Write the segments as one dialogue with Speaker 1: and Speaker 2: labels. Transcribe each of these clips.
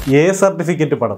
Speaker 1: A certificate പടം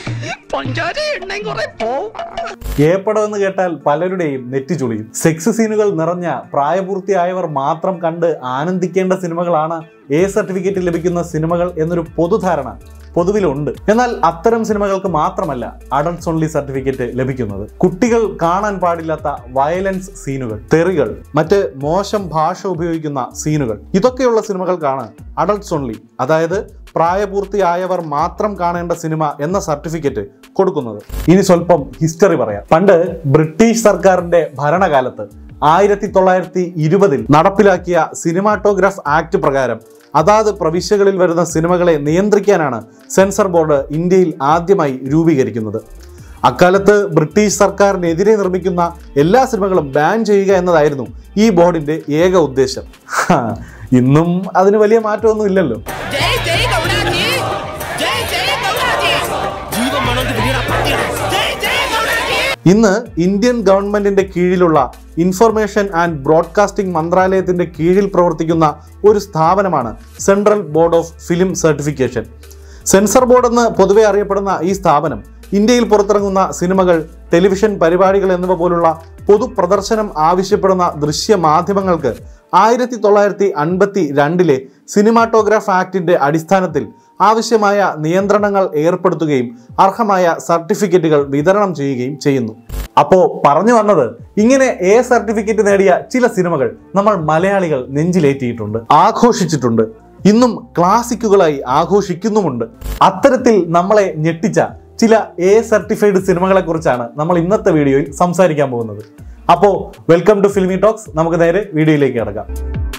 Speaker 1: A പടം എന്ന് കേട്ടാൽ പലരുടെയും നെറ്റി ചുളിയും സെക്സ് സീനുകൾ നിറഞ്ഞ പ്രായപൂർത്തിയായവർ മാത്രം കണ്ട് ആനന്ദിക്കേണ്ട സിനിമകളാണ് എ സർട്ടിഫിക്കറ്റ് ലഭിക്കുന്ന സിനിമകൾ എന്നൊരു പൊതുധാരണ പൊതുവിലുണ്ട് എന്നാൽ അത്തരം സിനിമകൾക്ക് മാത്രമല്ല അഡൾട്ട്സ് ഓൺലി സർട്ടിഫിക്കറ്റ് ലഭിക്കുന്നത് കുട്ടികൾ കാണാൻ പാടില്ലാത്ത വയലൻസ് സീനുകൾ തെറികൾ മറ്റ് മോശം ഭാഷ ഉപയോഗിക്കുന്ന സീനുകൾ ഇതൊക്കെയുള്ള സിനിമകൾക്കാണ് അഡൾട്ട്സ് ഓൺലി അതായത് പ്രായപൂർത്തിയായവർ മാത്രം കാണേണ്ട സിനിമ എന്ന സർട്ടിഫിക്കറ്റ് കൊടുക്കുന്നത് ഇനി സ്വല്പം ഹിസ്റ്ററി പറയാം പണ്ട് ബ്രിട്ടീഷ് സർക്കാരിന്റെ ഭരണകാലത്ത് ആയിരത്തി തൊള്ളായിരത്തി ഇരുപതിൽ നടപ്പിലാക്കിയ സിനിമാറ്റോഗ്രാഫ് ആക്ട് പ്രകാരം അതാത് പ്രവിശ്യകളിൽ വരുന്ന സിനിമകളെ നിയന്ത്രിക്കാനാണ് സെൻസർ ബോർഡ് ഇന്ത്യയിൽ ആദ്യമായി രൂപീകരിക്കുന്നത് അക്കാലത്ത് ബ്രിട്ടീഷ് സർക്കാരിനെതിരെ നിർമ്മിക്കുന്ന എല്ലാ സിനിമകളും ബാൻ ചെയ്യുക എന്നതായിരുന്നു ഈ ബോർഡിന്റെ ഏക ഉദ്ദേശം ഹാ, ഇന്നും അതിന് വലിയ മാറ്റമൊന്നും ഇല്ലല്ലോ
Speaker 2: ജയ് ജയ് ഗൗഡാജി ജയ് ജയ് ഗൗഡാജി ജീവൻ മണോന്ന് വിളിയടാ പട്ടിയുടെ ജയ് ജയ് ഗൗഡാജി
Speaker 1: ഇന്ന് ഇന്ത്യൻ ഗവൺമെന്റിന്റെ കീഴിലുള്ള ഇൻഫർമേഷൻ ആൻഡ് ബ്രോഡ്കാസ്റ്റിംഗ് മന്ത്രാലയത്തിന്റെ കീഴിൽ പ്രവർത്തിക്കുന്ന ഒരു സ്ഥാപനമാണ് central board of film certification censor board എന്ന് പൊതുവെ അറിയപ്പെടുന്ന ഈ സ്ഥാപനം ഇന്ത്യയിൽ പുറത്തിറങ്ങുന്ന സിനിമകൾ ടെലിവിഷൻ പരിപാടികൾ എന്നിവ പോലുള്ള പൊതുപ്രദർശനം ആവശ്യപ്പെടുന്ന ദൃശ്യ മാധ്യമങ്ങൾക്ക് ആയിരത്തി തൊള്ളായിരത്തി അൻപത്തി രണ്ടിലെ സിനിമാറ്റോഗ്രാഫ് ആക്ടിന്റെ അടിസ്ഥാനത്തിൽ ആവശ്യമായ നിയന്ത്രണങ്ങൾ ഏർപ്പെടുത്തുകയും അർഹമായ സർട്ടിഫിക്കറ്റുകൾ വിതരണം ചെയ്യുകയും ചെയ്യുന്നു അപ്പോ പറഞ്ഞു വന്നത് ഇങ്ങനെ എ സർട്ടിഫിക്കറ്റ് നേടിയ ചില സിനിമകൾ നമ്മൾ മലയാളികൾ നെഞ്ചിലേറ്റിയിട്ടുണ്ട് ആഘോഷിച്ചിട്ടുണ്ട് ഇന്നും ക്ലാസിക്കുകളായി ആഘോഷിക്കുന്നുമുണ്ട് അത്തരത്തിൽ നമ്മളെ ഞെട്ടിച്ച ചില എ സർട്ടിഫൈഡ് സിനിമകളെ കുറിച്ചാണ് നമ്മൾ ഇന്നത്തെ വീഡിയോയിൽ സംസാരിക്കാൻ പോകുന്നത് അപ്പോൾ വെൽക്കം ടു ഫിലിമി ടോക്സ് നമുക്ക് നേരെ വീഡിയോയിലേക്ക് കിടക്കാം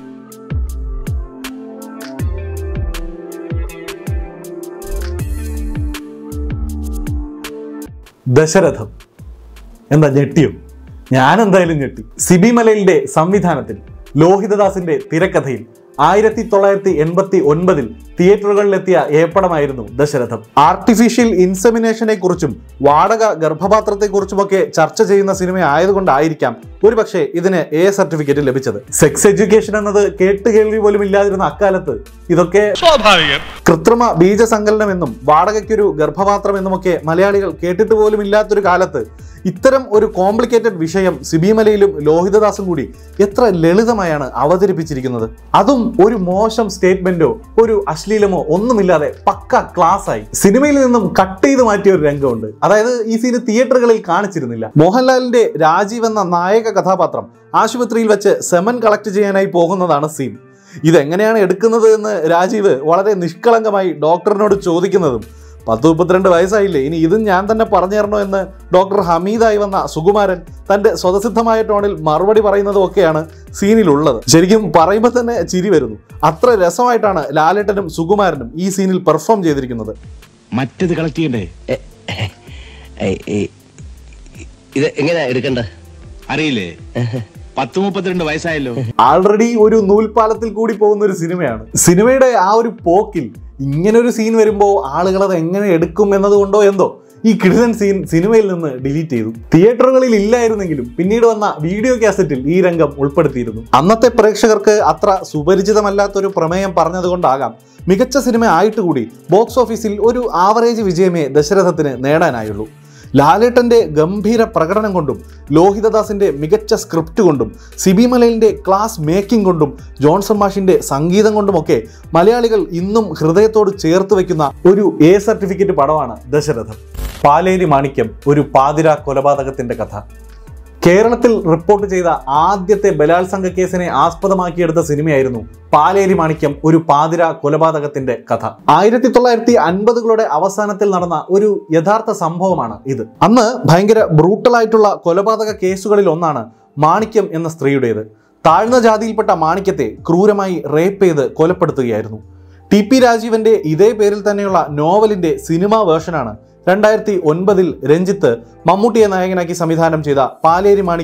Speaker 1: ദശരഥം എന്താ ഞെട്ടിയോ ഞാൻ എന്തായാലും ഞെട്ടി സിബി മലയിലിന്റെ സംവിധാനത്തിൽ ലോഹിതദാസിന്റെ തിരക്കഥയിൽ ആയിരത്തി തൊള്ളായിരത്തി എൺപത്തി ഒൻപതിൽ തിയേറ്ററുകളിലെത്തിയ ഏപ്പടമായിരുന്നു ദശരഥം ആർട്ടിഫിഷ്യൽ ഇൻസെമിനേഷനെ കുറിച്ചും വാടക ഗർഭപാത്രത്തെക്കുറിച്ചുമൊക്കെ ചർച്ച ചെയ്യുന്ന സിനിമ ആയതുകൊണ്ടായിരിക്കാം ഒരുപക്ഷെ ഇതിന് എ സർട്ടിഫിക്കറ്റ് ലഭിച്ചത് സെക്സ് എഡ്യൂക്കേഷൻ എന്നത് കേട്ടുകേൾവി പോലും ഇല്ലാതിരുന്ന അക്കാലത്ത് ഇതൊക്കെ കൃത്രിമ ബീജസങ്കലനം എന്നും വാടകയ്ക്കൊരു ഗർഭപാത്രം എന്നുമൊക്കെ മലയാളികൾ കേട്ടിട്ട് പോലും ഇല്ലാത്തൊരു കാലത്ത് ഇത്തരം ഒരു കോംപ്ലിക്കേറ്റഡ് വിഷയം സിബിമലയിലും ലോഹിതദാസും കൂടി എത്ര ലളിതമായാണ് അവതരിപ്പിച്ചിരിക്കുന്നത് അതും ഒരു മോശം സ്റ്റേറ്റ്മെന്റോ ഒരു അശ്ലീലമോ ഒന്നുമില്ലാതെ പക്ക ക്ലാസ് ആയി സിനിമയിൽ നിന്നും കട്ട് ചെയ്ത് മാറ്റിയ ഒരു രംഗമുണ്ട് അതായത് ഈ സീന് തിയേറ്ററുകളിൽ കാണിച്ചിരുന്നില്ല മോഹൻലാലിന്റെ രാജീവ് എന്ന നായക കഥാപാത്രം ആശുപത്രിയിൽ വെച്ച് സെമൻ കളക്ട് ചെയ്യാനായി പോകുന്നതാണ് സീൻ ഇതെങ്ങനെയാണ് എടുക്കുന്നത് എന്ന് രാജീവ് വളരെ നിഷ്കളങ്കമായി ഡോക്ടറിനോട് ചോദിക്കുന്നതും പത്ത് മുപ്പത്തിരണ്ട് വയസ്സായില്ലേ ഇനി ഇതും ഞാൻ തന്നെ പറഞ്ഞു തരണോ എന്ന് ഡോക്ടർ ഹമീദായി വന്ന സുകുമാരൻ തന്റെ സ്വതസിദ്ധമായ ടോണിൽ മറുപടി പറയുന്നതും ഒക്കെയാണ് സീനിലുള്ളത് ശരിക്കും പറയുമ്പോൾ തന്നെ ചിരി വരുന്നു അത്ര രസമായിട്ടാണ് ലാലേട്ടനും സുകുമാരനും ഈ സീനിൽ പെർഫോം ചെയ്തിരിക്കുന്നത്
Speaker 3: മറ്റത് കളക്ട് ചെയ്യണ്ടേ
Speaker 4: ഏയ്, ഏയ്, ഇത് എങ്ങനെയാ എടുക്കണ്ട
Speaker 3: അറിയില്ലേ പത്ത് മുപ്പത്തിരണ്ട് വയസ്സായല്ലോ
Speaker 1: ആൾറെഡി ഒരു നൂൽപാലത്തിൽ കൂടി പോകുന്ന ഒരു സിനിമയാണ് സിനിമയുടെ ആ ഒരു പോക്കിൽ ഇങ്ങനെ ഒരു സീൻ വരുമ്പോൾ ആളുകൾ അത് എങ്ങനെ എടുക്കും എന്നതുകൊണ്ടോ എന്തോ ഈ കിടിലൻ സീൻ സിനിമയിൽ നിന്ന് ഡിലീറ്റ് ചെയ്തു തിയേറ്ററുകളിൽ ഇല്ലായിരുന്നെങ്കിലും പിന്നീട് വന്ന വീഡിയോ കാസറ്റിൽ ഈ രംഗം ഉൾപ്പെടുത്തിയിരുന്നു അന്നത്തെ പ്രേക്ഷകർക്ക് അത്ര സുപരിചിതമല്ലാത്തൊരു പ്രമേയം പറഞ്ഞതുകൊണ്ടാകാം മികച്ച സിനിമ ആയിട്ട് കൂടി ബോക്സ് ഓഫീസിൽ ഒരു ആവറേജ് വിജയമേ ദശരഥത്തിന് നേടാനായുള്ളൂ ലാലേട്ടന്റെ ഗംഭീര പ്രകടനം കൊണ്ടും ലോഹിതദാസിന്റെ മികച്ച സ്ക്രിപ്റ്റ് കൊണ്ടും സിബി മലയിലിന്റെ ക്ലാസ് മേക്കിംഗ് കൊണ്ടും ജോൺസൺ മാഷിന്റെ സംഗീതം കൊണ്ടുമൊക്കെ മലയാളികൾ ഇന്നും ഹൃദയത്തോട് ചേർത്ത് വെക്കുന്ന ഒരു എ സർട്ടിഫിക്കറ്റ് പടമാണ് ദശരഥം പാലേരി മാണിക്യം ഒരു പാതിര കൊലപാതകത്തിന്റെ കഥ കേരളത്തിൽ റിപ്പോർട്ട് ചെയ്ത ആദ്യത്തെ ബലാത്സംഗ കേസിനെ ആസ്പദമാക്കിയെടുത്ത സിനിമയായിരുന്നു പാലേരി മാണിക്യം ഒരു പാതിര കൊലപാതകത്തിന്റെ കഥ ആയിരത്തി തൊള്ളായിരത്തി അൻപതുകളുടെ അവസാനത്തിൽ നടന്ന ഒരു യഥാർത്ഥ സംഭവമാണ് ഇത് അന്ന് ഭയങ്കര ബ്രൂട്ടലായിട്ടുള്ള കൊലപാതക കേസുകളിൽ ഒന്നാണ് മാണിക്യം എന്ന സ്ത്രീയുടേത് താഴ്ന്ന ജാതിയിൽപ്പെട്ട മാണിക്യത്തെ ക്രൂരമായി റേപ്പ് ചെയ്ത് കൊലപ്പെടുത്തുകയായിരുന്നു ടി പി രാജീവന്റെ ഇതേ പേരിൽ തന്നെയുള്ള നോവലിന്റെ സിനിമാ വേർഷനാണ് രണ്ടായിരത്തി ഒൻപതിൽ രഞ്ജിത്ത് മമ്മൂട്ടിയെ നായകനാക്കി സംവിധാനം ചെയ്ത പാലേരി മാണിക്യം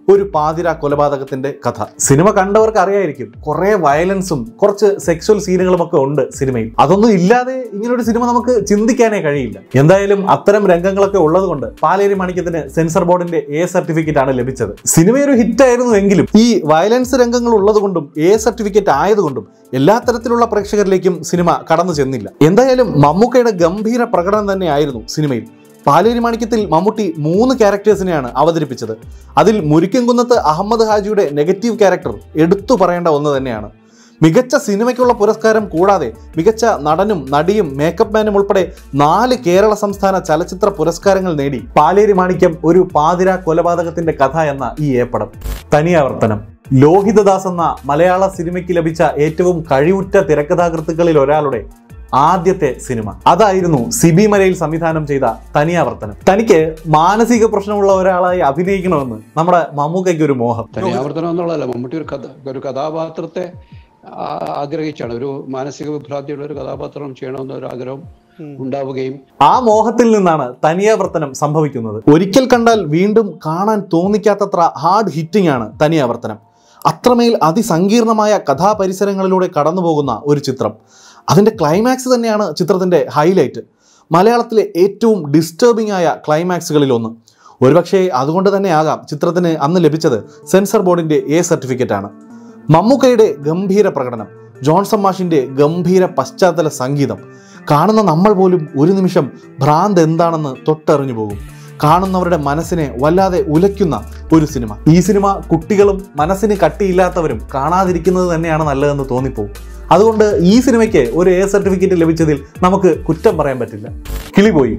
Speaker 1: ഒരു പാതിര കൊലപാതകത്തിന്റെ കഥ സിനിമ കണ്ടവർക്ക് അറിയായിരിക്കും കുറെ വയലൻസും കുറച്ച് സെക്സ്വൽ സീനുകളും ഒക്കെ ഉണ്ട് സിനിമയിൽ അതൊന്നും ഇല്ലാതെ ഇങ്ങനൊരു സിനിമ നമുക്ക് ചിന്തിക്കാനേ കഴിയില്ല എന്തായാലും അത്തരം രംഗങ്ങളൊക്കെ ഉള്ളതുകൊണ്ട് പാലേരി മാണിക്യത്തിന് സെൻസർ ബോർഡിന്റെ എ സർട്ടിഫിക്കറ്റ് ആണ് ലഭിച്ചത് സിനിമ ഒരു ഹിറ്റ് ആയിരുന്നു എങ്കിലും ഈ വയലൻസ് രംഗങ്ങൾ ഉള്ളതുകൊണ്ടും എ സർട്ടിഫിക്കറ്റ് ആയതുകൊണ്ടും എല്ലാ തരത്തിലുള്ള പ്രേക്ഷകരിലേക്കും സിനിമ കടന്നു ചെന്നില്ല എന്തായാലും മമ്മൂക്കയുടെ ഗംഭീര പ്രകടനം തന്നെയായിരുന്നു സിനിമയിൽ പാലേരി മാണിക്യത്തിൽ മമ്മൂട്ടി മൂന്ന് ക്യാരക്ടേഴ്സിനെയാണ് അവതരിപ്പിച്ചത് അതിൽ മുരിക്കൻകുന്നത്ത് അഹമ്മദ് ഹാജിയുടെ നെഗറ്റീവ് ക്യാരക്ടർ എടുത്തു പറയേണ്ട ഒന്ന് തന്നെയാണ് മികച്ച സിനിമയ്ക്കുള്ള പുരസ്കാരം കൂടാതെ മികച്ച നടനും നടിയും മേക്കപ്പ് മാനും ഉൾപ്പെടെ നാല് കേരള സംസ്ഥാന ചലച്ചിത്ര പുരസ്കാരങ്ങൾ നേടി പാലേരി മാണിക്യം ഒരു പാതിര കൊലപാതകത്തിന്റെ കഥ എന്ന ഈ ഏപ്പടം തനിയാവർത്തനം ലോഹിതദാസ് എന്ന മലയാള സിനിമയ്ക്ക് ലഭിച്ച ഏറ്റവും കഴിവുറ്റ തിരക്കഥാകൃത്തുക്കളിൽ ഒരാളുടെ ആദ്യത്തെ സിനിമ അതായിരുന്നു സിബി മലയിൽ സംവിധാനം ചെയ്ത തനിയാവർത്തനം തനിക്ക് മാനസിക പ്രശ്നമുള്ള ഒരാളായി അഭിനയിക്കണമെന്ന് നമ്മുടെ മമ്മൂക്കയ്ക്ക് ഒരു മോഹം
Speaker 5: തനിയാവർത്തനം എന്നുള്ളതല്ല മമ്മൂട്ടി ഒരു കഥ ഒരു കഥാപാത്രത്തെ ആ- ആഗ്രഹിച്ചാണ് ഒരു മാനസിക വിഭ്രാന്തിയുള്ള ഒരു കഥാപാത്രം ചെയ്യണമെന്ന ഒരു ആഗ്രഹം ഉണ്ടാവുകയും
Speaker 1: ആ മോഹത്തിൽ നിന്നാണ് തനിയാവർത്തനം സംഭവിക്കുന്നത് ഒരിക്കൽ കണ്ടാൽ വീണ്ടും കാണാൻ തോന്നിക്കാത്തത്ര ഹാർഡ് ഹിറ്റിംഗ് ആണ് തനിയാവർത്തനം അത്രമേൽ അതിസങ്കീർണമായ കഥാപരിസരങ്ങളിലൂടെ കടന്നുപോകുന്ന ഒരു ചിത്രം അതിൻ്റെ ക്ലൈമാക്സ് തന്നെയാണ് ചിത്രത്തിൻ്റെ ഹൈലൈറ്റ് മലയാളത്തിലെ ഏറ്റവും ഡിസ്റ്റർബിംഗ് ആയ ക്ലൈമാക്സുകളിൽ ഒന്ന് ഒരുപക്ഷെ അതുകൊണ്ട് തന്നെ ആകാം ചിത്രത്തിന് അന്ന് ലഭിച്ചത് സെൻസർ ബോർഡിൻ്റെ എ സർട്ടിഫിക്കറ്റ് ആണ് മമ്മൂക്കയുടെ ഗംഭീര പ്രകടനം ജോൺസൺ മാഷിൻ്റെ ഗംഭീര പശ്ചാത്തല സംഗീതം കാണുന്ന നമ്മൾ പോലും ഒരു നിമിഷം ഭ്രാന്ത് എന്താണെന്ന് തൊട്ടറിഞ്ഞു പോകും കാണുന്നവരുടെ മനസ്സിനെ വല്ലാതെ ഉലയ്ക്കുന്ന ഒരു സിനിമ ഈ സിനിമ കുട്ടികളും മനസ്സിന് കട്ടിയില്ലാത്തവരും കാണാതിരിക്കുന്നത് തന്നെയാണ് നല്ലതെന്ന് തോന്നിപ്പോവും അതുകൊണ്ട് ഈ സിനിമയ്ക്ക് ഒരു എ സർട്ടിഫിക്കറ്റ് ലഭിച്ചതിൽ നമുക്ക് കുറ്റം പറയാൻ പറ്റില്ല കിളിപോയി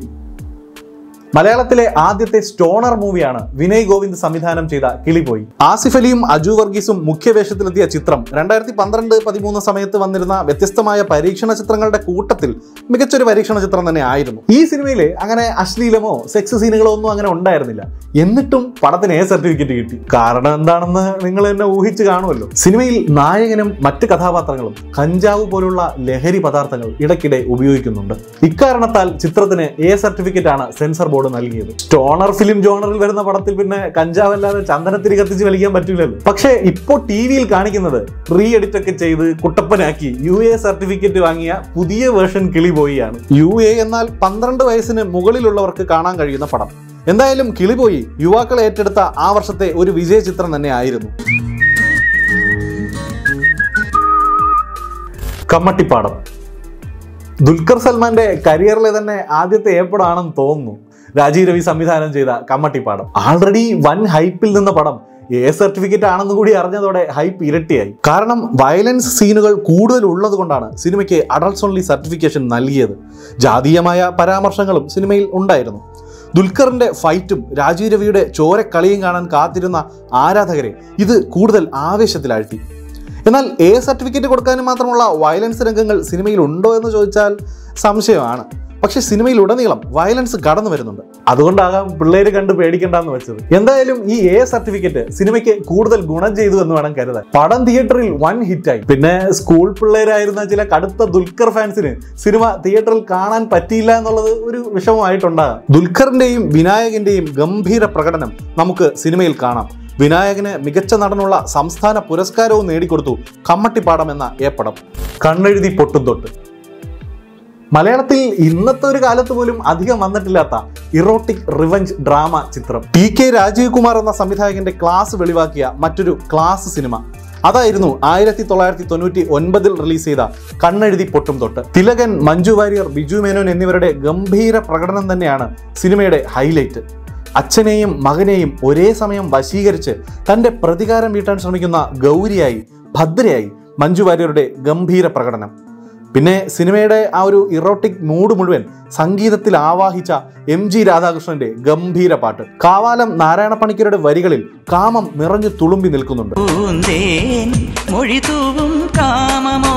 Speaker 1: മലയാളത്തിലെ ആദ്യത്തെ സ്റ്റോണർ മൂവിയാണ് വിനയ് ഗോവിന്ദ് സംവിധാനം ചെയ്ത കിളിപോയി ആസിഫ് അലിയും അജു വർഗീസും മുഖ്യവേഷത്തിലെത്തിയ ചിത്രം രണ്ടായിരത്തി പന്ത്രണ്ട് പതിമൂന്ന് സമയത്ത് വന്നിരുന്ന വ്യത്യസ്തമായ പരീക്ഷണ ചിത്രങ്ങളുടെ കൂട്ടത്തിൽ മികച്ചൊരു പരീക്ഷണ ചിത്രം തന്നെ ആയിരുന്നു ഈ സിനിമയിൽ അങ്ങനെ അശ്ലീലമോ സെക്സ് സീനുകളോ ഒന്നും അങ്ങനെ ഉണ്ടായിരുന്നില്ല എന്നിട്ടും പടത്തിന് എ സർട്ടിഫിക്കറ്റ് കിട്ടി കാരണം എന്താണെന്ന് നിങ്ങൾ തന്നെ ഊഹിച്ച് കാണുമല്ലോ സിനിമയിൽ നായകനും മറ്റ് കഥാപാത്രങ്ങളും കഞ്ചാവ് പോലുള്ള ലഹരി പദാർത്ഥങ്ങൾ ഇടയ്ക്കിടെ ഉപയോഗിക്കുന്നുണ്ട് ഇക്കാരണത്താൽ ചിത്രത്തിന് എ സർട്ടിഫിക്കറ്റ് ആണ് സെൻസർ ബോർഡ് നൽകിയത് സ്റ്റോണർ ഫിലിം ജോണറിൽ വരുന്ന പടത്തിൽ പിന്നെ കഞ്ചാവ് അല്ലാതെ ചന്ദനത്തിരി കത്തിച്ച് വലിക്കാൻ പറ്റില്ലല്ലോ പക്ഷേ ഇപ്പോൾ ടി വിയിൽ കാണിക്കുന്നത് റീ എഡിറ്റ് ഒക്കെ ചെയ്ത് കുട്ടപ്പനാക്കി യു എ സർട്ടിഫിക്കറ്റ് വാങ്ങിയ പുതിയ വേർഷൻ കിളി പോയിയാണ് യു എ എന്നാൽ പന്ത്രണ്ട് വയസ്സിന് മുകളിലുള്ളവർക്ക് കാണാൻ കഴിയുന്ന പടം എന്തായാലും കിളിപോയി യുവാക്കൾ ഏറ്റെടുത്ത ആ വർഷത്തെ ഒരു വിജയ ചിത്രം തന്നെ ആയിരുന്നു കമ്മട്ടിപ്പാടം ദുൽഖർ സൽമാന്റെ കരിയറിലെ തന്നെ ആദ്യത്തെ ഏപ്പടാണെന്ന് തോന്നുന്നു രാജീവ് രവി സംവിധാനം ചെയ്ത കമ്മട്ടിപ്പാടം ആൾറെഡി വൻ ഹൈപ്പിൽ നിന്ന പടം എ സർട്ടിഫിക്കറ്റ് ആണെന്ന് കൂടി അറിഞ്ഞതോടെ ഹൈപ്പ് ഇരട്ടിയായി കാരണം വയലൻസ് സീനുകൾ കൂടുതൽ ഉള്ളത് കൊണ്ടാണ് സിനിമയ്ക്ക് അഡൾട്ട്സ് ഓൺലി സർട്ടിഫിക്കേഷൻ നൽകിയത് ജാതീയമായ പരാമർശങ്ങളും സിനിമയിൽ ഉണ്ടായിരുന്നു ദുൽഖറിന്റെ ഫൈറ്റും രാജീവ് രവിയുടെ ചോരക്കളിയും കാണാൻ കാത്തിരുന്ന ആരാധകരെ ഇത് കൂടുതൽ ആവേശത്തിലാഴ്ത്തി എന്നാൽ എ സർട്ടിഫിക്കറ്റ് കൊടുക്കാനും മാത്രമുള്ള വയലൻസ് രംഗങ്ങൾ സിനിമയിൽ ഉണ്ടോ എന്ന് ചോദിച്ചാൽ സംശയമാണ് പക്ഷെ സിനിമയിൽ ഉടനീളം വയലൻസ് കടന്നു വരുന്നുണ്ട് അതുകൊണ്ടാകാം പിള്ളേര് കണ്ട് പേടിക്കണ്ടെന്ന് വെച്ചത് എന്തായാലും ഈ എ സർട്ടിഫിക്കറ്റ് സിനിമയ്ക്ക് കൂടുതൽ ഗുണം ചെയ്തു എന്ന് വേണം കരുതാൻ പടം തിയേറ്ററിൽ വൻ ഹിറ്റായി പിന്നെ സ്കൂൾ പിള്ളേരായിരുന്ന ചില കടുത്ത ദുൽഖർ ഫാൻസിന് സിനിമ തിയേറ്ററിൽ കാണാൻ പറ്റിയില്ല എന്നുള്ളത് ഒരു വിഷമമായിട്ടുണ്ടാകാം ദുൽഖറിന്റെയും വിനായകന്റെയും ഗംഭീര പ്രകടനം നമുക്ക് സിനിമയിൽ കാണാം വിനായകന് മികച്ച നടനുള്ള സംസ്ഥാന പുരസ്കാരവും നേടിക്കൊടുത്തു കമ്മട്ടിപ്പാടം എന്ന ഏപ്പടം കണ്ണെഴുതി പൊട്ടും തൊട്ട് മലയാളത്തിൽ ഇന്നത്തെ ഒരു കാലത്ത് പോലും അധികം വന്നിട്ടില്ലാത്ത ഇറോട്ടിക് റിവഞ്ച് ഡ്രാമ ചിത്രം ടി കെ രാജീവ് കുമാർ എന്ന സംവിധായകന്റെ ക്ലാസ് വെളിവാക്കിയ മറ്റൊരു ക്ലാസ് സിനിമ അതായിരുന്നു ആയിരത്തി തൊള്ളായിരത്തി തൊണ്ണൂറ്റി ഒൻപതിൽ റിലീസ് ചെയ്ത കണ്ണെഴുതി പൊട്ടും തൊട്ട് തിലകൻ മഞ്ജു വാര്യർ ബിജു മേനോൻ എന്നിവരുടെ ഗംഭീര പ്രകടനം തന്നെയാണ് സിനിമയുടെ ഹൈലൈറ്റ് അച്ഛനെയും മകനെയും ഒരേ സമയം വശീകരിച്ച് തന്റെ പ്രതികാരം വീട്ടാൻ ശ്രമിക്കുന്ന ഗൗരിയായി ഭദ്രയായി മഞ്ജു വാര്യരുടെ ഗംഭീര പ്രകടനം പിന്നെ സിനിമയുടെ ആ ഒരു ഇറോട്ടിക് മൂഡ് മുഴുവൻ സംഗീതത്തിൽ ആവാഹിച്ച എം ജി രാധാകൃഷ്ണന്റെ ഗംഭീര പാട്ട് കാവാലം നാരായണ പണിക്കരുടെ വരികളിൽ കാമം നിറഞ്ഞു തുളുമ്പി നിൽക്കുന്നുണ്ട്
Speaker 6: പൂന്തേൻ മൊഴി തൂവും കാമമോ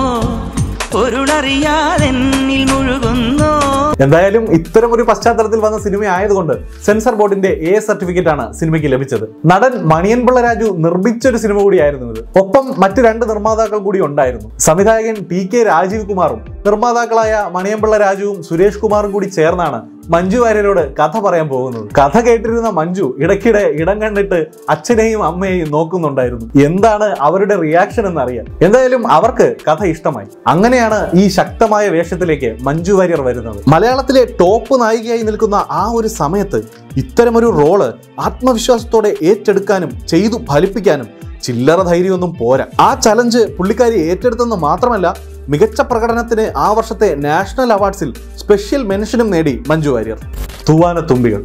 Speaker 6: പൊരുളറിയാതെന്നിൽ മുഴുകുന്നോ
Speaker 1: എന്തായാലും ഇത്തരം ഒരു പശ്ചാത്തലത്തിൽ വന്ന സിനിമ ആയതുകൊണ്ട് സെൻസർ ബോർഡിന്റെ എ സർട്ടിഫിക്കറ്റ് ആണ് സിനിമയ്ക്ക് ലഭിച്ചത് നടൻ മണിയൻപിള്ള രാജു നിർമ്മിച്ചൊരു സിനിമ കൂടിയായിരുന്നു ഇത് ഒപ്പം മറ്റ് രണ്ട് നിർമ്മാതാക്കൾ കൂടി ഉണ്ടായിരുന്നു സംവിധായകൻ ടി കെ രാജീവ് കുമാറും നിർമ്മാതാക്കളായ മണിയൻപിള്ള രാജുവും സുരേഷ് കുമാറും കൂടി ചേർന്നാണ് മഞ്ജു വാര്യരോട് കഥ പറയാൻ പോകുന്നത് കഥ കേട്ടിരുന്ന മഞ്ജു ഇടയ്ക്കിടെ ഇടം കണ്ടിട്ട് അച്ഛനെയും അമ്മയെയും നോക്കുന്നുണ്ടായിരുന്നു എന്താണ് അവരുടെ റിയാക്ഷൻ എന്ന് അറിയാൻ എന്തായാലും അവർക്ക് കഥ ഇഷ്ടമായി അങ്ങനെയാണ് ഈ ശക്തമായ വേഷത്തിലേക്ക് മഞ്ജു വാര്യർ വരുന്നത് മലയാളത്തിലെ ടോപ്പ് നായികയായി നിൽക്കുന്ന ആ ഒരു സമയത്ത് ഇത്തരമൊരു റോള് ആത്മവിശ്വാസത്തോടെ ഏറ്റെടുക്കാനും ചെയ്തു ഫലിപ്പിക്കാനും ചില്ലറ ധൈര്യമൊന്നും പോരാ ആ ചലഞ്ച് പുള്ളിക്കാരി ഏറ്റെടുത്തെന്ന് മാത്രമല്ല മികച്ച പ്രകടനത്തിന് ആ വർഷത്തെ നാഷണൽ അവാർഡ്സിൽ സ്പെഷ്യൽ മെൻഷനും നേടി മഞ്ജു വാര്യർ തൂവാന തുമ്പികൾ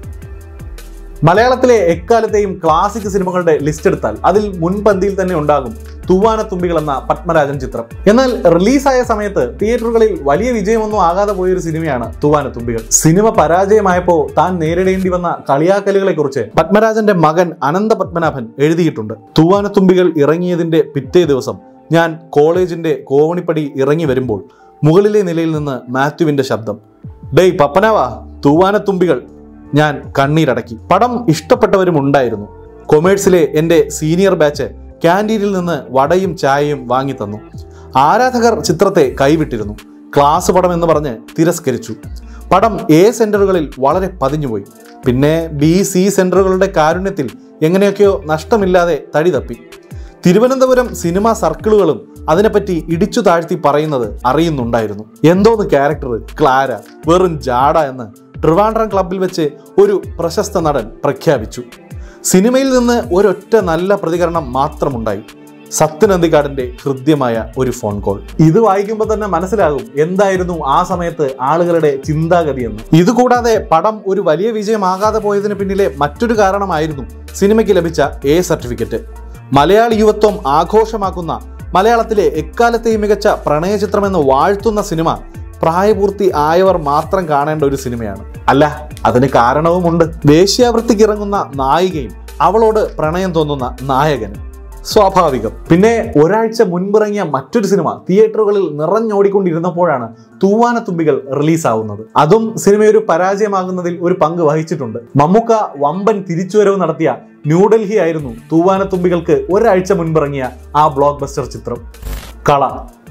Speaker 1: മലയാളത്തിലെ എക്കാലത്തെയും ക്ലാസിക് സിനിമകളുടെ ലിസ്റ്റ് എടുത്താൽ അതിൽ മുൻപന്തിയിൽ തന്നെ ഉണ്ടാകും തൂവാന തുമ്പികൾ എന്ന പത്മരാജൻ ചിത്രം എന്നാൽ റിലീസായ സമയത്ത് തിയേറ്ററുകളിൽ വലിയ വിജയമൊന്നും ആകാതെ പോയൊരു സിനിമയാണ് തൂവാന തുമ്പികൾ സിനിമ പരാജയമായപ്പോൾ താൻ നേരിടേണ്ടി വന്ന കളിയാക്കലുകളെ കുറിച്ച് പത്മരാജന്റെ മകൻ അനന്ത പത്മനാഭൻ എഴുതിയിട്ടുണ്ട് തൂവാന തുമ്പികൾ ഇറങ്ങിയതിന്റെ പിറ്റേ ദിവസം ഞാൻ കോളേജിന്റെ കോവണിപ്പടി ഇറങ്ങി വരുമ്പോൾ മുകളിലെ നിലയിൽ നിന്ന് മാത്യുവിന്റെ ശബ്ദം ഡേയ് പപ്പനാവാ തൂവാനത്തുമ്പികൾ ഞാൻ കണ്ണീരടക്കി പടം ഇഷ്ടപ്പെട്ടവരും ഉണ്ടായിരുന്നു കൊമേഴ്സിലെ എൻ്റെ സീനിയർ ബാച്ച് ക്യാൻറ്റീനിൽ നിന്ന് വടയും ചായയും വാങ്ങി തന്നു ആരാധകർ ചിത്രത്തെ കൈവിട്ടിരുന്നു ക്ലാസ് പടം എന്ന് പറഞ്ഞ് തിരസ്കരിച്ചു പടം എ സെന്ററുകളിൽ വളരെ പതിഞ്ഞുപോയി പിന്നെ ബി സി സെന്ററുകളുടെ കാരുണ്യത്തിൽ എങ്ങനെയൊക്കെയോ നഷ്ടമില്ലാതെ തടി തപ്പി തിരുവനന്തപുരം സിനിമാ സർക്കിളുകളും അതിനെപ്പറ്റി ഇടിച്ചു താഴ്ത്തി പറയുന്നത് അറിയുന്നുണ്ടായിരുന്നു എന്തോന്ന് ക്യാരക്ടർ ക്ലാര വെറും ജാട എന്ന് ട്രിവാൻഡ്രം ക്ലബിൽ വെച്ച് ഒരു പ്രശസ്ത നടൻ പ്രഖ്യാപിച്ചു സിനിമയിൽ നിന്ന് ഒരൊറ്റ നല്ല പ്രതികരണം മാത്രമുണ്ടായി സത്യനന്ദിക്കാടിന്റെ ഹൃദ്യമായ ഒരു ഫോൺ കോൾ ഇത് വായിക്കുമ്പോൾ തന്നെ മനസ്സിലാകും എന്തായിരുന്നു ആ സമയത്ത് ആളുകളുടെ ചിന്താഗതി എന്ന് ഇതുകൂടാതെ പടം ഒരു വലിയ വിജയമാകാതെ പോയതിന് പിന്നിലെ മറ്റൊരു കാരണമായിരുന്നു സിനിമയ്ക്ക് ലഭിച്ച എ സർട്ടിഫിക്കറ്റ് മലയാളി യുവത്വം ആഘോഷമാക്കുന്ന മലയാളത്തിലെ എക്കാലത്തെയും മികച്ച പ്രണയചിത്രമെന്ന് വാഴ്ത്തുന്ന സിനിമ പ്രായപൂർത്തി ആയവർ മാത്രം കാണേണ്ട ഒരു സിനിമയാണ് അല്ല അതിന് കാരണവുമുണ്ട് വേശ്യാവൃത്തിക്ക് ഇറങ്ങുന്ന നായികയും അവളോട് പ്രണയം തോന്നുന്ന നായകനും സ്വാഭാവികം പിന്നെ ഒരാഴ്ച മുൻപിറങ്ങിയ മറ്റൊരു സിനിമ തിയേറ്ററുകളിൽ നിറഞ്ഞോടിക്കൊണ്ടിരുന്നപ്പോഴാണ് തൂവാനത്തുമ്പികൾ റിലീസാവുന്നത് അതും സിനിമ ഒരു പരാജയമാകുന്നതിൽ ഒരു പങ്ക് വഹിച്ചിട്ടുണ്ട് മമ്മൂക്ക വമ്പൻ തിരിച്ചുവരവ് നടത്തിയ ന്യൂഡൽഹി ആയിരുന്നു തൂവാനത്തുമ്പികൾക്ക് ഒരാഴ്ച മുൻപിറങ്ങിയ ആ ബ്ലോക്ക് ബസ്റ്റർ ചിത്രം കള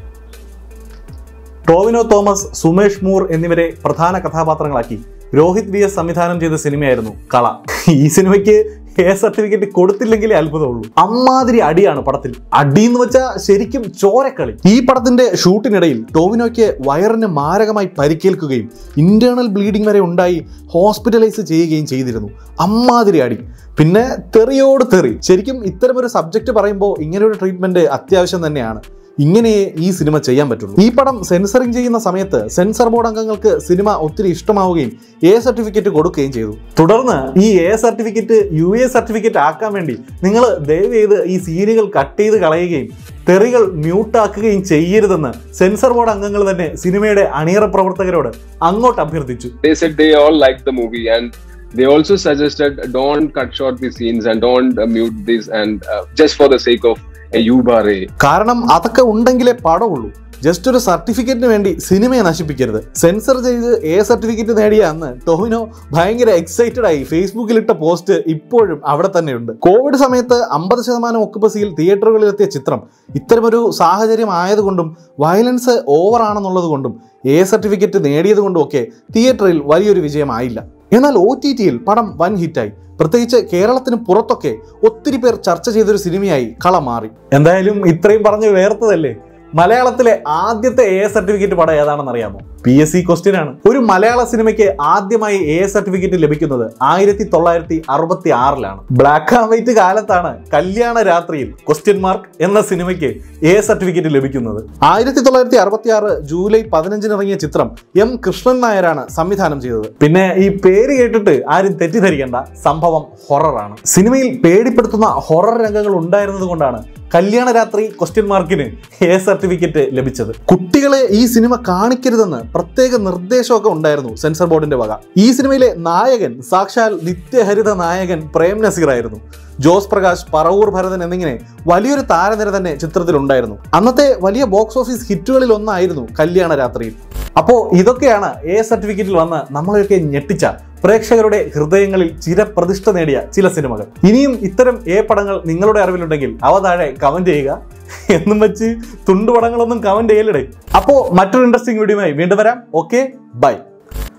Speaker 1: ടോവിനോ തോമസ് സുമേഷ് മൂർ എന്നിവരെ പ്രധാന കഥാപാത്രങ്ങളാക്കി രോഹിത് വി എസ് സംവിധാനം ചെയ്ത സിനിമയായിരുന്നു കള ഈ സിനിമയ്ക്ക് എ സർട്ടിഫിക്കറ്റ് കൊടുത്തില്ലെങ്കിലേ അത്ഭുതമുള്ളൂ അമ്മാതിരി അടിയാണ് പടത്തിൽ അടി എന്ന് വെച്ചാൽ ശരിക്കും ചോരക്കളി ഈ പടത്തിന്റെ ഷൂട്ടിനിടയിൽ ടോവിനോയ്ക്ക് വയറിന് മാരകമായി പരിക്കേൽക്കുകയും ഇന്റേണൽ ബ്ലീഡിംഗ് വരെ ഉണ്ടായി ഹോസ്പിറ്റലൈസ് ചെയ്യുകയും ചെയ്തിരുന്നു അമ്മാതിരി അടി പിന്നെ തെറിയോട് തെറി ശരിക്കും ഇത്തരമൊരു സബ്ജക്റ്റ് പറയുമ്പോൾ ഇങ്ങനൊരു ട്രീറ്റ്മെന്റ് അത്യാവശ്യം തന്നെയാണ് ഇങ്ങനെ ഈ സിനിമ ചെയ്യാൻ പറ്റുള്ളൂ ഈ പടം സെൻസറിങ് ചെയ്യുന്ന സമയത്ത് സെൻസർ ബോർഡ് അംഗങ്ങൾക്ക് സിനിമ ഒത്തിരി ഇഷ്ടമാവുകയും എ സർട്ടിഫിക്കറ്റ് കൊടുക്കുകയും ചെയ്തു തുടർന്ന് ഈ A certificate U A certificate ആക്കാൻ വേണ്ടി നിങ്ങൾ ദയവ് ചെയ്ത് ഈ സീനുകൾ കട്ട് ചെയ്ത് കളയുകയും തെറികൾ മ്യൂട്ടാക്കുകയും ചെയ്യരുതെന്ന് സെൻസർ ബോർഡ് അംഗങ്ങൾ തന്നെ സിനിമയുടെ അണിയറ പ്രവർത്തകരോട് അങ്ങോട്ട് അഭ്യർത്ഥിച്ചു
Speaker 7: they said they all liked the movie and they also suggested don't cut short the scenes and don't uh, mute this and uh, just for the sake of a Ubare.
Speaker 1: കാരണം അതൊക്കെ ഉണ്ടെങ്കിലേ പടമുള്ളൂ ജസ്റ്റ് ഒരു സർട്ടിഫിക്കറ്റിന് വേണ്ടി സിനിമയെ നശിപ്പിക്കരുത് sensor ചെയ്ത് A certificate നേടിയ അന്ന് ടൊവിനോ ഭയങ്കര എക്സൈറ്റഡ് ആയി ഫേസ്ബുക്കിൽ ഇട്ട പോസ്റ്റ് ഇപ്പോഴും അവിടെ തന്നെയുണ്ട് കോവിഡ് സമയത്ത് അമ്പത് ശതമാനം ഒക്കുപസിയിൽ തിയേറ്ററുകളിലെത്തിയ ചിത്രം ഇത്തരമൊരു സാഹചര്യം ആയതുകൊണ്ടും വയലൻസ് ഓവർ ആണെന്നുള്ളത് കൊണ്ടും എ സർട്ടിഫിക്കറ്റ് നേടിയത് കൊണ്ടും ഒക്കെ തിയേറ്ററിൽ വലിയൊരു വിജയമായില്ല എന്നാൽ ഒ ടി ടിയിൽ പടം വൻ ഹിറ്റായി പ്രത്യേകിച്ച് കേരളത്തിന് പുറത്തൊക്കെ ഒത്തിരി പേർ ചർച്ച ചെയ്തൊരു സിനിമയായി കള മാറി എന്തായാലും ഇത്രയും പറഞ്ഞ് വേർത്തതല്ലേ മലയാളത്തിലെ ആദ്യത്തെ എ സർട്ടിഫിക്കറ്റ് പടം ഏതാണെന്ന് അറിയാമോ പി എസ് സി ക്വസ്റ്റ്യൻ ആണ് ഒരു മലയാള സിനിമയ്ക്ക് ആദ്യമായി എ സർട്ടിഫിക്കറ്റ് ലഭിക്കുന്നത് ആയിരത്തി തൊള്ളായിരത്തി അറുപത്തി ആറിലാണ് ബ്ലാക്ക് ആൻഡ് വൈറ്റ് കാലത്താണ് കല്യാണ രാത്രിയിൽ ക്വസ്റ്റ്യൻ മാർക്ക് എന്ന സിനിമയ്ക്ക് എ സർട്ടിഫിക്കറ്റ് ലഭിക്കുന്നത് ആയിരത്തി തൊള്ളായിരത്തി അറുപത്തി ആറ് ജൂലൈ പതിനഞ്ചിന് ഇറങ്ങിയ ചിത്രം എം കൃഷ്ണൻ നായരാണ് സംവിധാനം ചെയ്തത് പിന്നെ ഈ പേര് കേട്ടിട്ട് ആരും തെറ്റിദ്ധരിക്കേണ്ട സംഭവം ഹൊററാണ് സിനിമയിൽ പേടിപ്പെടുത്തുന്ന ഹൊറർ രംഗങ്ങൾ ഉണ്ടായിരുന്നത് കൊണ്ടാണ് കല്യാണ രാത്രി ക്വസ്റ്റ്യൻ മാർക്കിന് എ സർട്ടിഫിക്കറ്റ് ലഭിച്ചത് കുട്ടികളെ ഈ സിനിമ കാണിക്കരുതെന്ന് പ്രത്യേക നിർദ്ദേശമൊക്കെ ഉണ്ടായിരുന്നു സെൻസർ ബോർഡിന്റെ വക ഈ സിനിമയിലെ നായകൻ സാക്ഷാൽ നിത്യഹരിത നായകൻ പ്രേം നസീർ ആയിരുന്നു ജോസ് പ്രകാശ് പറവൂർ ഭരതൻ എന്നിങ്ങനെ വലിയൊരു താരനിര തന്നെ ചിത്രത്തിലുണ്ടായിരുന്നു അന്നത്തെ വലിയ ബോക്സ് ഓഫീസ് ഹിറ്റുകളിൽ ഒന്നായിരുന്നു കല്യാണ രാത്രിയിൽ അപ്പോൾ ഇതൊക്കെയാണ് എ സർട്ടിഫിക്കറ്റിൽ വന്ന് നമ്മളെയൊക്കെ ഞെട്ടിച്ച പ്രേക്ഷകരുടെ ഹൃദയങ്ങളിൽ ചിരപ്രതിഷ്ഠ നേടിയ ചില സിനിമകൾ ഇനിയും ഇത്തരം എ പടങ്ങൾ നിങ്ങളുടെ അറിവിലുണ്ടെങ്കിൽ അവ താഴെ കമന്റ് ചെയ്യുക എന്നും വെച്ച് തുണ്ടുപടങ്ങളൊന്നും കമന്റ് ചെയ്യലടേ അപ്പോൾ മറ്റൊരു ഇൻട്രസ്റ്റിംഗ് വീഡിയോയുമായി വീണ്ടും വരാം ഓക്കെ ബൈ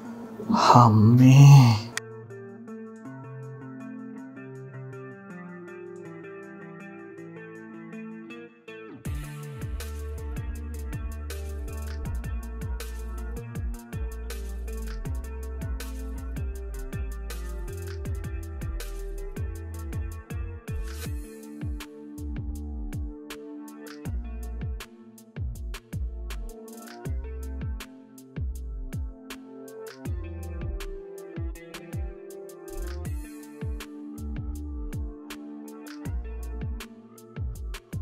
Speaker 1: അമ്മേ